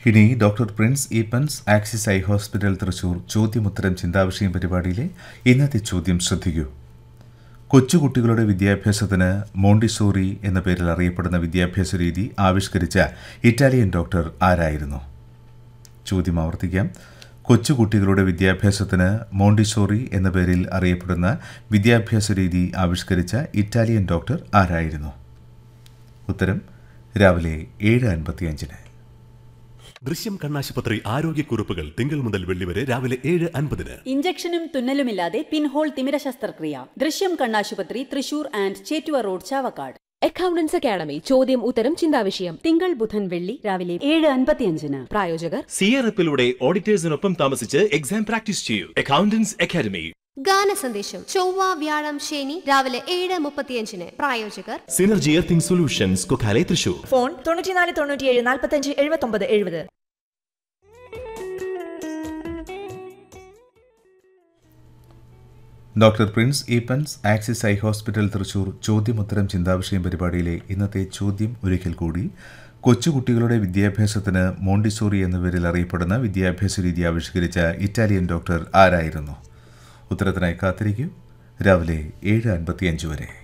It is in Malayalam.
ഇനി doctor Prince Eappen's Axis eye hospital Thrissur ചോദ്യമുത്തരം ചിന്താവിഷയം പരിപാടിയിലെ ഇന്നത്തെ ചോദ്യം ശ്രദ്ധിക്കൂ കൊച്ചുകുട്ടികളുടെ വിദ്യാഭ്യാസത്തിന് മോണ്ടിസോറി എന്ന പേരിൽ അറിയപ്പെടുന്ന വിദ്യാഭ്യാസ രീതി ആവിഷ്കരിച്ച ഇറ്റാലിയൻ ഡോക്ടർ ആരായിരുന്നു ചോദ്യം ആവർത്തിക്കാം കൊച്ചുകുട്ടികളുടെ വിദ്യാഭ്യാസത്തിന് മോണ്ടിസോറി എന്ന പേരിൽ അറിയപ്പെടുന്ന വിദ്യാഭ്യാസ രീതി ആവിഷ്കരിച്ച ഇറ്റാലിയൻ ഡോക്ടർ ആരായിരുന്നു ഉത്തരം രാവിലെ ഏഴ് അൻപത്തിയഞ്ചിന് ദൃശ്യം കണ്ണാശുപത്രി ആരോഗ്യക്കുറിപ്പുകൾ തിങ്കൾ മുതൽ വെള്ളി വരെ രാവിലെ ഏഴ് അൻപതിന് ഇഞ്ചക്ഷനും തുന്നലുമില്ലാതെ പിൻഹോൾ തിമിര ശസ്ത്രക്രിയ ദൃശ്യം കണ്ണാശുപത്രി Thrissur and Chettuva road Chavakkad accountants academy ചോദ്യം ഉത്തരം ചിന്താവിഷയം തിങ്കൾ ബുധൻ വെള്ളി രാവിലെ ഏഴ് അൻപത്തിയഞ്ചിന് പ്രായോജകർ സിയറപ്പിലൂടെ ഓഡിറ്റേഴ്സിനൊപ്പം താമസിച്ച് എക്സാം പ്രാക്ടീസ് ചെയ്യൂ അക്കൗണ്ടൻസ് അക്കാദമി ഗാന സന്ദേശം ചൊവ്വ വ്യാഴം ശനി രാവിലെ ഏഴ് മുപ്പത്തിയഞ്ചിന് പ്രായോജകർ synergy earthing solutions Kokkale Thrissur phone തൊണ്ണൂറ്റിനാല് തൊണ്ണൂറ്റിയേഴ് നാൽപ്പത്തഞ്ച് എഴുപത്തൊമ്പത് എഴുപത് doctor Prince Eappen's Axis eye hospital Thrissur ചോദ്യമുത്തരം ചിന്താവിഷയം പരിപാടിയിലെ ഇന്നത്തെ ചോദ്യം ഒരിക്കൽ കൂടി കൊച്ചുകുട്ടികളുടെ വിദ്യാഭ്യാസത്തിന് മോണ്ടിസോറി എന്ന പേരിൽ അറിയപ്പെടുന്ന വിദ്യാഭ്യാസ രീതി ആവിഷ്കരിച്ച ഇറ്റാലിയൻ ഡോക്ടർ ആരായിരുന്നു ഉത്തരത്തിനായി കാത്തിരിക്കൂ രാവിലെ ഏഴ് അൻപത്തിയഞ്ച് വരെ